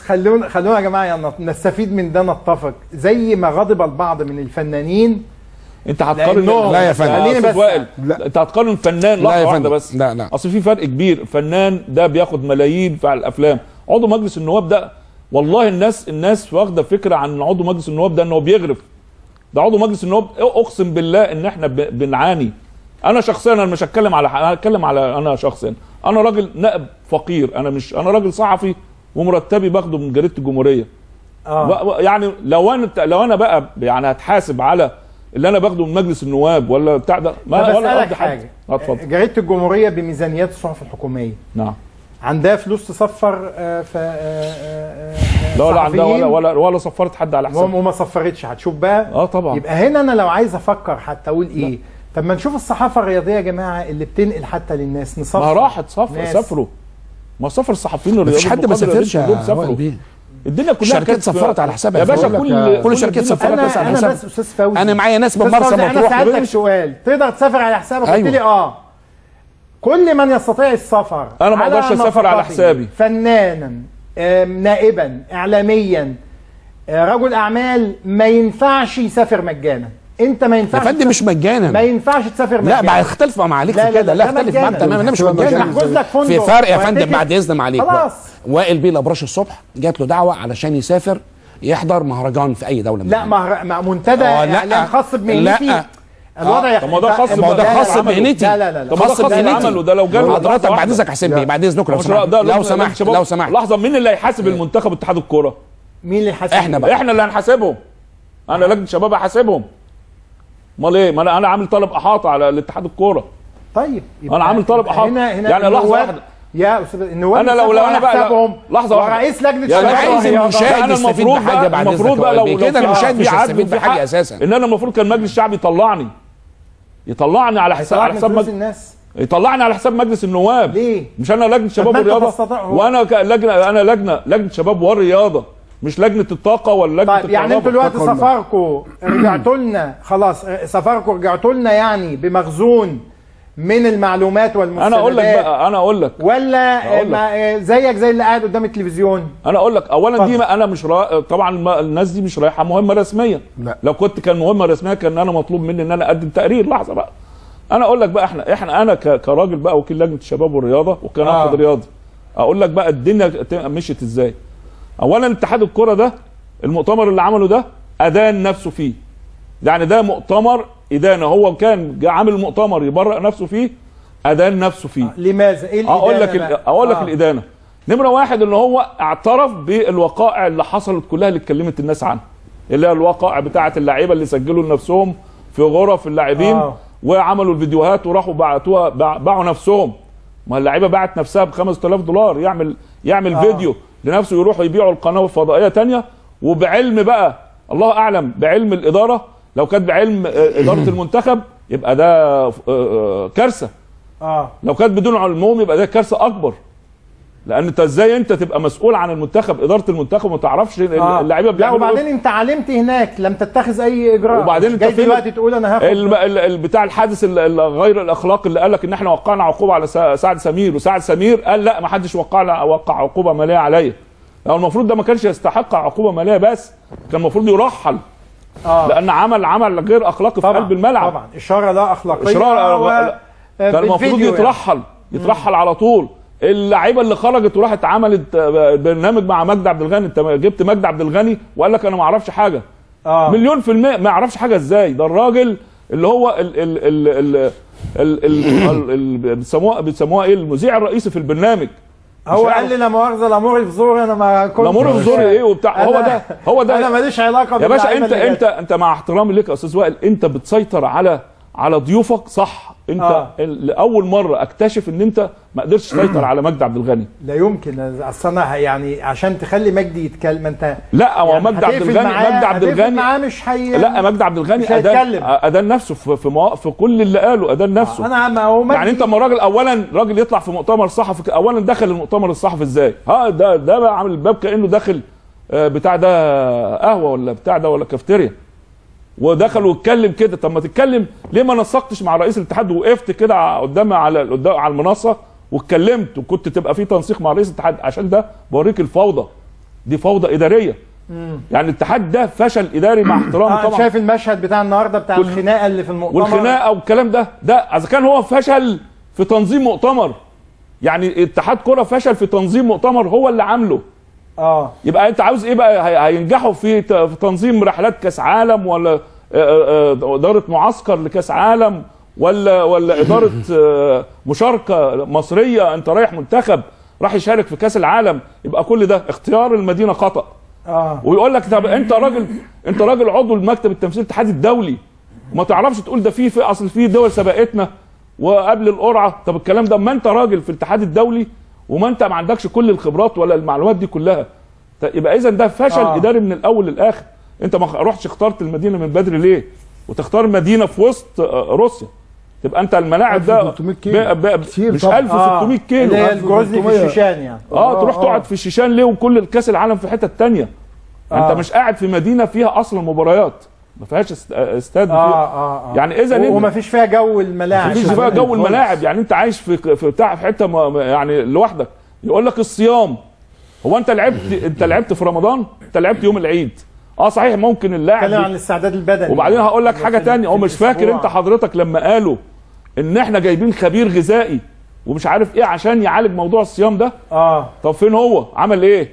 خلونا خلونا يا جماعه يعني نستفيد من ده نتفق زي ما غضب البعض من الفنانين انت هتقارن لأنه- لا يا فندم. خليني خليني بس بس- وائل لا. انت هتقارن فنان لا لحظه يا واحده فندم. بس لا، لا. اصل في فرق كبير فنان ده بياخد ملايين في الافلام عضو مجلس النواب ده والله الناس الناس واخده فكره عن عضو مجلس النواب ده ان هو بيغرف ده عضو مجلس النواب اقسم بالله ان احنا ب- بنعاني انا شخصيا انا مش هتكلم على انا هتكلم على انا شخصيا انا راجل نائب فقير انا مش انا راجل صحفي ومرتبي باخده من جريده الجمهوريه اه و- و- يعني لو انا لو انا بقى يعني هتحاسب على اللي انا باخده من مجلس النواب ولا بتاع ده ما ولا بسألك قصدي حد. حاجه اه اتفضل جريده الجمهوريه بميزانيات الصحف الحكوميه نعم عندها فلوس تصفر آه، ف آه، آه، آه، لا ولا عندها صحفيين ولا ولا ولا صفرت حد على حساب وما وما صفرتش هتشوف بقى اه طبعا يبقى هنا انا لو عايز افكر حتى اقول ايه طب ما نشوف الصحافه الرياضيه يا جماعه اللي بتنقل حتى للناس نصفر ما راحت صفر ناس. سافروا ما سافر الصحفيين الرياضيين مفيش حد ما بقدر سافرش الرزق دول يا سافروا وائل بيه الدنيا كلها الشركات كانت- سفرت على حسابها. يا باشا بقول لك كل كل الشركات الدنيا سفرت انا بس على انا حساب. بس استاذ فوزي انا معايا ناس من أستاذ مرسى فوزي، انا مطروح سالتك سؤال تقدر تسافر على حسابك قلت أيوة. لي اه كل من يستطيع السفر أنا ما على أقدرش أسافر على نفقته، حسابي. فنانا آم، نائبا اعلاميا آه، رجل اعمال ما ينفعش يسافر مجانا انت ما يا ينفعش فندم مش تسافر- ما مجانا ينفعش تسافر مجانا لا ما هختلف مع عليك لا، في لا، كده لا، لا ده اختلف معاك مجانا. تماما انا مش هتبقى مجانا محجوز لك فندق في فرق يا وهتيجي- فندم بعد اذن معاليك خلاص. وائل بيه الابراش الصبح جات له دعوه علشان يسافر يحضر مهرجان في اي دوله من لا الدول. مع مع منتدى آه، لا. اعلام خاص بمهنتي لا. الوضع آه، يخ- طب ما ده خاص لا، ما هو ده لا، لا، خاص لا، بمهنتي لا لا لا طب ما ده خاص خاص بمهنتي. بعمله ده لو جاله حضرتك لحظة بعد واحدة. اذنك حاسبني بعد اذنكم لو مش سمحت ده لو سمحت لو سمحت لحظه مين اللي هيحاسب المنتخب اتحاد الكوره مين اللي حاسب احنا بقى. احنا اللي هنحاسبهم انا لجنه شباب هحاسبهم امال ايه ما انا انا عامل طلب احاطه على الاتحاد الكوره طيب أنا عامل طلب أحاط. هنا هنا يعني لحظة النواب- واحدة. يا استاذ النواب أنا لو- لو يسافروا أنا على بقى- لا، حسابهم لحظة واحدة. ورئيس لجنه يعني شباب عايز الرياضة. المشاهد انا يستفيد المفروض بحاجة بقى بعد المفروض إذنك بقى يا لو وائل. لو كده في- المشاهد في مش عدل هيستفيد وفي بحاجة حاجة، أساساً. ان انا المفروض كان مجلس الشعب يطلعني يطلعني على حساب طلعت على من حساب فلوس مجلس الناس يطلعني على حساب مجلس النواب ليه؟ مش انا لجنه شباب ما أنت والرياضه تستطيع هو. وانا ك- لجنه انا لجنه لجنه شباب والرياضه مش لجنه الطاقه ولا لجنه طيب يعني انتوا الكهرباء. دلوقتي سفركم رجعتوا لنا خلاص سفركم رجعتوا لنا يعني بمخزون من المعلومات والمستندات انا اقول لك بقى انا اقول لك ولا أقول لك. ما زيك زي اللي قاعد قدام التلفزيون انا اقول لك اولا دي اتفضل. ما انا مش را... طبعا ما الناس دي مش رايحه مهمه رسميه لا. لو كنت كان مهمه رسميه كان انا مطلوب مني ان انا اقدم تقرير لحظه بقى انا اقول لك بقى احنا احنا انا ك... كراجل بقى وكيل لجنه الشباب والرياضه وكناقد آه. رياضي اقول لك بقى الدنيا ت- مشيت ازاي اولا اتحاد الكره ده المؤتمر اللي عمله ده ادان نفسه فيه يعني ده مؤتمر ادانه هو كان جا- عامل مؤتمر يبرئ نفسه فيه ادان نفسه فيه لماذا؟ ايه الإدانة اقول لك بقى؟ ال- اقول لك آه. الادانه نمره واحد ان هو اعترف بالوقائع اللي حصلت كلها اللي اتكلمت الناس عنها اللي هي الوقائع بتاعه اللعيبه اللي سجلوا لنفسهم في غرف اللاعبين آه. وعملوا الفيديوهات وراحوا بعتوها باع- باعوا نفسهم ما اللعيبه باعت نفسها ب 5000 دولار يعمل يعمل آه. فيديو لنفسه يروحوا يبيعوا القناه الفضائيه تانية وبعلم بقى الله اعلم بعلم الاداره لو كانت بعلم آه، اداره المنتخب يبقى ده آه، آه، كارثه اه لو كانت بدون علمهم يبقى ده كارثه اكبر لان انت ازاي انت تبقى مسؤول عن المنتخب اداره المنتخب وما تعرفش آه. اللعيبه لا بيعملوا وبعدين إيه. انت علمت هناك لم تتخذ اي اجراء وبعدين مش انت جاي فين- دلوقتي تقول انا هاخد الم- ال- ال- بتاع الحادث ال- ال- غير الاخلاقي اللي قال لك ان احنا وقعنا عقوبه على سا- سعد سمير وسعد سمير قال لا ما حدش وقع وقع عقوبه ماليه عليا لو المفروض ده ما كانش يستحق عقوبه ماليه بس كان المفروض يرحل اه لان عمل عمل غير اخلاقي في طبعا قلب الملعب طبعا اشاره لا اخلاقيه إشارة- و- لا. آه، كان المفروض بالفيديو يعني. يترحل يترحل على طول اللعيبه اللي خرجت وراحت عملت آه، برنامج مع مجدي عبد الغني انت جبت مجدي عبد الغني وقال لك انا ما اعرفش حاجه اه مليون في المية ما يعرفش حاجة ازاي ده الراجل اللي هو ال ال ال ال ال ال ال بيسموها بيسموها ايه المذيع الرئيسي في البرنامج هو مش قال لي لا مؤاخذه الامور في زور انا ما كنت الأمور في زور إيه وبتاع؟ هو أنا- ده- هو ده. انا ماليش علاقه يا باشا باللعيبة انت اللي انت جت. انت مع احترامي لك يا استاذ وائل انت بتسيطر على على ضيوفك صح انت آه. ال- لاول مره اكتشف ان انت ما قدرتش تسيطر على مجدي عبد الغني لا يمكن اصل انا يعني عشان تخلي مجدي يتكلم ما انت لا هو يعني مجدي عبد هتقفل الغني معاه- مجدي عبد هتقفل الغني معاه مش هي لا مجدي عبد الغني مش ادان هيتكلم. ادان نفسه في في, موا- في كل اللي قاله ادان نفسه انا ما هو مجدي يعني انت اما راجل اولا راجل يطلع في مؤتمر صحفي اولا دخل المؤتمر الصحفي ازاي؟ ها ده ده بقى عامل الباب كانه داخل آه، بتاع ده قهوه ولا بتاع ده ولا كافتيريا ودخل واتكلم كده طب ما تتكلم ليه ما نسقتش مع رئيس الاتحاد ووقفت كده ع- قدام على قدام على المنصه واتكلمت وكنت تبقى في تنسيق مع رئيس الاتحاد عشان ده بوريك الفوضى دي فوضى اداريه يعني الاتحاد ده فشل اداري مع احترامي آه طبعا شايف المشهد بتاع النهارده بتاع كل- الخناقه اللي في المؤتمر والخناقه والكلام ده ده اذا كان هو فشل في تنظيم مؤتمر يعني اتحاد كره فشل في تنظيم مؤتمر هو اللي عامله اه يبقى انت عاوز ايه بقى هي- هينجحوا في ت- في تنظيم رحلات كاس عالم ولا آه، آه، آه، اداره معسكر لكاس عالم ولا ولا اداره آه، مشاركه مصريه انت رايح منتخب راح يشارك في كاس العالم يبقى كل ده اختيار المدينه خطا اه ويقول لك طب انت راجل انت راجل عضو المكتب التمثيل الاتحاد الدولي وما تعرفش تقول ده في في اصل في دول سبقتنا وقبل القرعه طب الكلام ده ما انت راجل في الاتحاد الدولي وما انت ما عندكش كل الخبرات ولا المعلومات دي كلها ط- يبقى اذا ده فشل آه. آه. اداري من الاول للاخر انت ما خ- رحتش اخترت المدينه من بدري ليه وتختار مدينه في وسط آه، روسيا تبقى انت الملاعب ده 1300 كيلو. ب- ب- كتير مش طبعا. 1600 كيلو اللي هي الجوزلي في 1300. الشيشان يعني اه تروح آه، تقعد آه. في الشيشان ليه وكل الكاس العالم في حته تانية آه. انت مش قاعد في مدينه فيها اصلا مباريات ما فيهاش است- استاد اه فيها. اه اه يعني اذا وما انت فيش فيها جو الملاعب مفيش بقى جو الملاعب يعني انت عايش في في بتاع في حته ما- ما- يعني لوحدك يقول لك الصيام هو انت لعبت انت لعبت في رمضان انت لعبت يوم العيد اه صحيح ممكن اللاعب اتكلم عن ي- الاستعداد البدني وبعدين يعني. هقول لك حاجه في- تانية هو في مش فاكر الأسبوع. انت حضرتك لما قالوا ان احنا جايبين خبير غذائي ومش عارف ايه عشان يعالج موضوع الصيام ده اه طب فين هو عمل ايه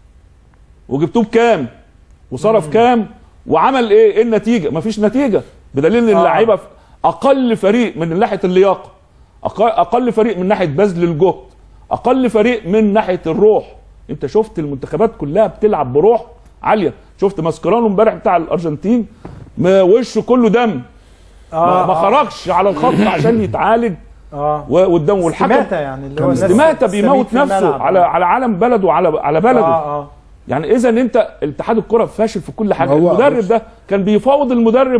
وجبتوه بكام وصرف كام وعمل ايه ايه النتيجه مفيش نتيجه بدليل ان آه. اللعيبه في اقل فريق من ناحيه اللياقه أق- اقل فريق من ناحيه بذل الجهد اقل فريق من ناحيه الروح انت شفت المنتخبات كلها بتلعب بروح عاليه شفت ماسكرانو امبارح بتاع الارجنتين ما وشه كله دم ما, اه ما آه. خرجش على الخط عشان يتعالج اه و- والدم والحكم استماتة يعني اللي هو الناس استماتة تستميت بيموت في نفسه الملعب. على على علم بلده على على بلده اه اه يعني اذا انت اتحاد الكره فاشل في كل حاجه هو المدرب بص. ده كان بيفاوض المدرب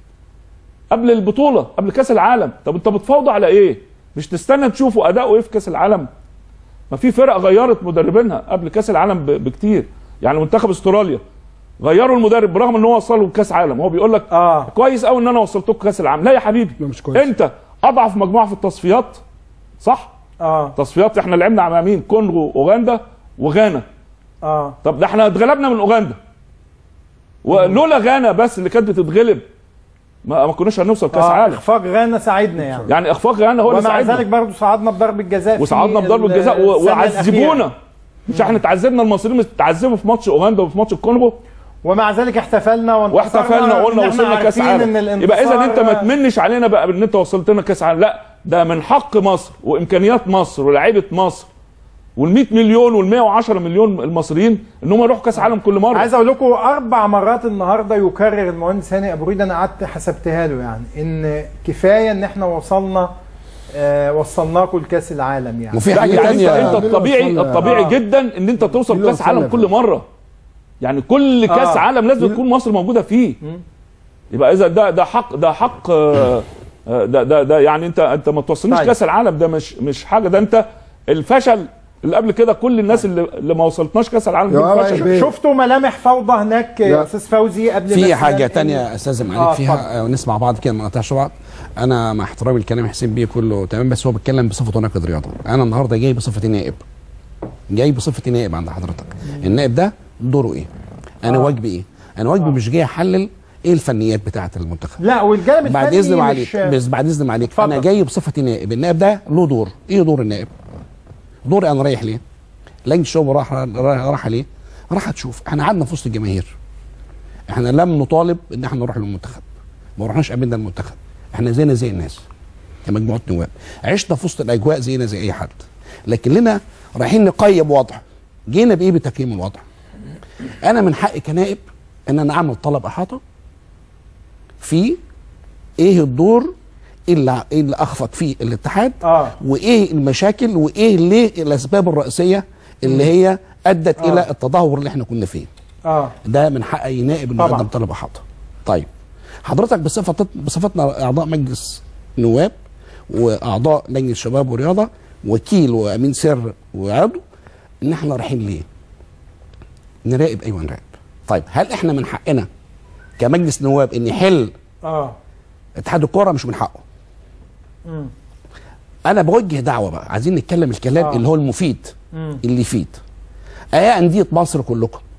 قبل البطوله قبل كاس العالم طب انت بتفاوض على ايه مش تستنى تشوفوا اداؤه ايه في كاس العالم ما في فرق غيرت مدربينها قبل كاس العالم ب- بكتير يعني منتخب استراليا غيروا المدرب برغم ان هو وصله كاس عالم هو بيقول لك اه كويس قوي ان انا وصلتك كاس العالم لا يا حبيبي لا مش كويس. انت اضعف مجموعه في التصفيات صح اه تصفيات احنا لعبنا مع مين كونغو اوغندا وغانا اه طب ده احنا اتغلبنا من اوغندا ولولا غانا بس اللي كانت بتتغلب ما, ما كناش هنوصل كاس آه عالم اخفاق غانا ساعدنا يعني يعني اخفاق غانا هو اللي ومع ساعدنا ذلك برضه صعدنا بضربة جزاء في وصعدنا بضربه ال- جزاء و- الثانية وعذبونا الأخيرة. مش احنا اتعذبنا المصريين اتعذبوا في ماتش اوغندا وفي ماتش الكونغو ومع ذلك احتفلنا وانتصرنا واحتفلنا رغم وقلنا إن إحنا وصلنا كاس عارفين عالم إن يبقى اذا انت ما الانتصار- تمنش علينا بقى بان انت وصلت لنا كاس عالم لا ده من حق مصر وامكانيات مصر ولاعيبه مصر وال100 مليون وال110 مليون المصريين ان هم يروحوا كاس عالم كل مره عايز اقول لكم اربع مرات النهارده يكرر المهندس هاني ابو ريد انا قعدت حسبتها له يعني ان كفايه ان احنا وصلنا آه وصلناكم لكاس العالم يعني وفي لا حاجه يعني انت تانية انت الطبيعي وصلنا- الطبيعي آه. جدا ان انت توصل مين كاس عالم وصلنا كل فيه؟ مره يعني كل كاس آه. عالم لازم تكون مصر موجوده فيه يبقى اذا ده ده حق ده حق آه، آه، ده ده ده يعني انت انت ما توصلنيش طيب. كاس العالم ده مش مش حاجه ده انت الفشل اللي قبل كده كل الناس اللي, اللي ما وصلتناش كاس العالم يا دول رأي فشل بيه. شفتوا ملامح فوضى هناك يا لا. استاذ فوزي قبل في مثلاً حاجه إن- تانية يا استاذ آه، معلك اتفضل. فيها آه، ونسمع بعض كده ما نقطعش بعض انا مع احترامي لكلام حسين بيه كله تمام بس هو بيتكلم بصفته ناقد رياضه انا النهارده جاي بصفتي نائب جاي بصفتي نائب عند حضرتك النائب ده دوره ايه انا آه. واجبي ايه انا واجبي مش جاي احلل ايه الفنيات بتاعه المنتخب لا والجانب بعد الفني اذن مش- معاليك بس بعد اذن معاليك اتفضل. انا جاي بصفتي نائب النائب ده له دور ايه دور النائب دوري انا رايح ليه لجنه الشباب راح راح راح ليه راح تشوف احنا قعدنا في وسط الجماهير احنا لم نطالب ان احنا نروح للمنتخب ما رحناش قابلنا المنتخب احنا زينا زي الناس كمجموعه نواب عشنا في وسط الاجواء زينا زي اي حد لكن لنا رايحين نقيم وضع جينا بايه بتقييم الوضع انا من حقي كنائب ان انا اعمل طلب احاطه في ايه الدور اللي اللي اخفق فيه الاتحاد اه وايه المشاكل وايه ليه الاسباب الرئيسيه اللي هي ادت آه. الى التدهور اللي احنا كنا فيه اه ده من حق اي نائب انه طبعاً. يقدم طلب احاطه طيب حضرتك بصفه بصفتنا اعضاء مجلس نواب واعضاء لجنه الشباب والرياضه وكيل وامين سر وعضو ان احنا رايحين ليه نراقب ايوه نراقب طيب هل احنا من حقنا كمجلس نواب ان يحل اه اتحاد الكوره مش من حقه مم. انا بوجه دعوه بقى عايزين نتكلم الكلام آه. اللي هو المفيد مم. اللي يفيد ايا انديه مصر كلكم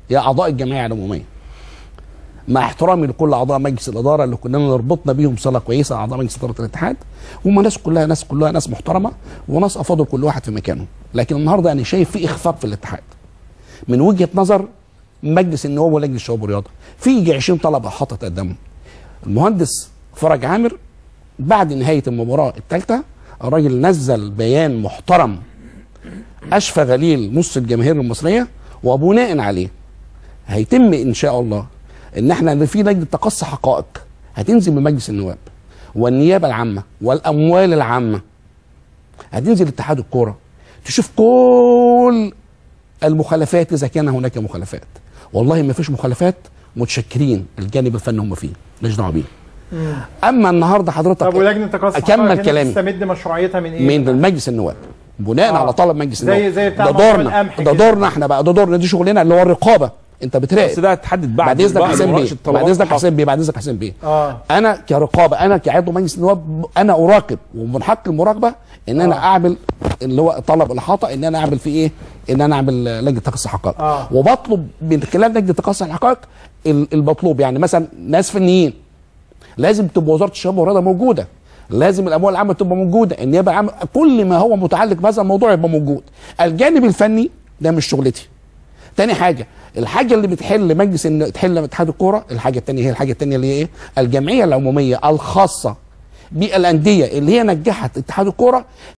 يا اعضاء الجمعيه العموميه مع احترامي لكل اعضاء مجلس الاداره اللي كنا ربطنا بيهم صله كويسه اعضاء مجلس اداره الاتحاد هم ناس كلها ناس كلها ناس محترمه وناس افاضل كل واحد في مكانه لكن النهارده انا شايف في اخفاق في الاتحاد من وجهه نظر مجلس النواب ولجنه الشباب والرياضه في يجي 20 طلبه حاطط قدامهم المهندس فرج عامر بعد نهايه المباراه الثالثه الراجل نزل بيان محترم اشفى غليل نص الجماهير المصريه وبناء عليه هيتم ان شاء الله ان احنا اللي في لجنه تقصي حقائق هتنزل من مجلس النواب والنيابه العامه والاموال العامه هتنزل اتحاد الكوره تشوف كل المخالفات اذا كان هناك مخالفات والله ما فيش مخالفات متشكرين الجانب الفني هم فيه ماليش دعوه بيه اما النهارده حضرتك طب ولجنه تقصي اكمل الحقائق هنا كلامي تستمد مشروعيتها من ايه؟ من مجلس النواب بناء آه. على طلب مجلس زي- النواب زي بتاع ده موضوع دورنا القمح ده كده. دورنا احنا بقى ده دورنا دي شغلنا اللي هو الرقابه انت بس بتراقب ده هتحدد بعد بعد اذنك بعد حسين مناقشة بيه طلبات بعد اذنك الحق. حسين بيه بعد اذنك حسين بيه اه انا كرقابه انا كعضو مجلس النواب انا اراقب ومن حق المراقبه ان انا آه. اعمل اللي هو طلب الاحاطه ان انا اعمل فيه ايه؟ ان انا اعمل لجنه تقصي حقائق آه. وبطلب من خلال لجنه تقصي الحقائق ال- المطلوب يعني مثلا ناس فنيين لازم تبقى وزاره الشباب والرياضه موجوده لازم الاموال العامه تبقى موجوده النيابه العامه كل ما هو متعلق بهذا الموضوع يبقى موجود الجانب الفني ده مش شغلتي تاني حاجه الحاجه اللي بتحل مجلس ان تحل اتحاد الكوره الحاجه التانيه هي الحاجه التانيه اللي هي ايه الجمعيه العموميه الخاصه بالانديه اللي هي نجحت اتحاد الكوره